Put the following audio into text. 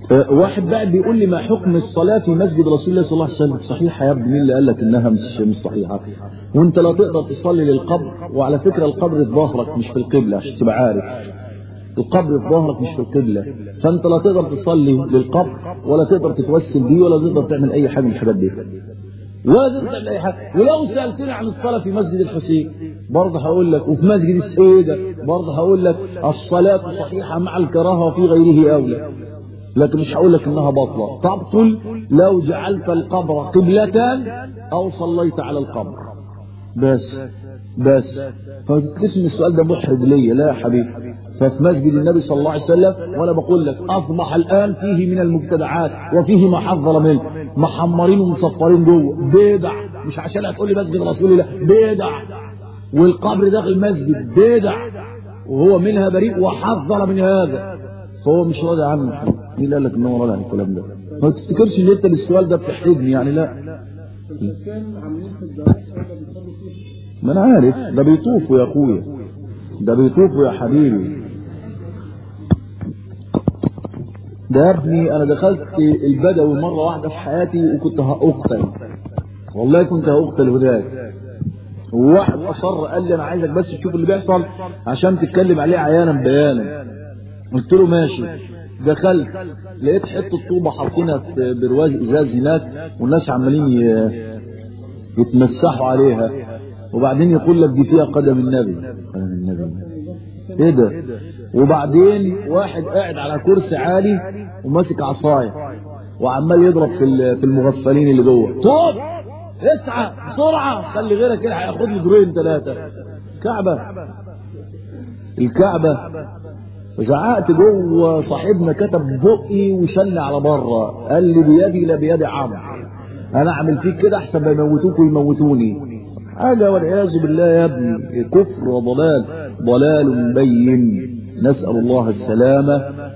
أه، واحد بقى بيقول لي ما حكم الصلاة في مسجد رسول الله صلى الله عليه وسلم صحيحة يا ابني مين اللي قال لك انها مش مش صحيحة وانت لا تقدر تصلي للقبر وعلى فكرة القبر في ظهرك مش في القبلة عشان تبقى عارف القبر في ظهرك مش في القبلة فانت لا تقدر تصلي للقبر ولا تقدر تتوسل بيه ولا تقدر تعمل اي حاجة من الحاجات دي ولا تقدر تعمل اي حاجة ولو سألتني عن الصلاة في مسجد الحسين برضه هقول لك وفي مسجد السيدة برضه هقول لك الصلاة صحيحة مع الكراهة وفي غيره أولى لكن مش هقول لك انها باطلة تبطل لو جعلت القبر قبلة او صليت على القبر بس بس فتكتشف ان السؤال ده محرج ليا لا يا حبيبي ففي مسجد النبي صلى الله عليه وسلم وانا بقول لك اصبح الان فيه من المبتدعات وفيه ما حذر منه محمرين ومصفرين جوه بدع مش عشان هتقول لي مسجد رسول الله بدع والقبر داخل المسجد بدع وهو منها بريء وحذر من هذا فهو مش راضي عنه مين اللي قال لك ان هو راضي عن الكلام ده ما تفتكرش ان انت بالسؤال ده بتحرجني يعني لا ما انا عارف ده بيطوفوا يا اخويا ده بيطوفوا يا حبيبي ده يا ابني انا دخلت البدوي مره واحده في حياتي وكنت هاقتل والله كنت هاقتل هناك وواحد اصر قال لي انا عايزك بس تشوف اللي بيحصل عشان تتكلم عليه عيانا بيانا قلت له ماشي دخلت لقيت حته طوبه حاطينها في برواز ازاز هناك والناس عمالين ي- يتمسحوا عليها وبعدين يقول لك دي فيها قدم النبي قدم النبي ايه ده وبعدين واحد قاعد على كرسي عالي وماسك عصايه وعمال يضرب في ال- في المغفلين اللي جوه طوب اسعى بسرعه خلي غيرك يلحق ياخد له دورين ثلاثه كعبه الكعبه زعقت جوه صاحبنا كتب بقي وشل على بره قال لي بيدي لا بيد عمرو انا اعمل فيك كده احسن ما يموتوك ويموتوني حاجه والعياذ بالله يا ابني كفر وضلال ضلال بين نسال الله السلامه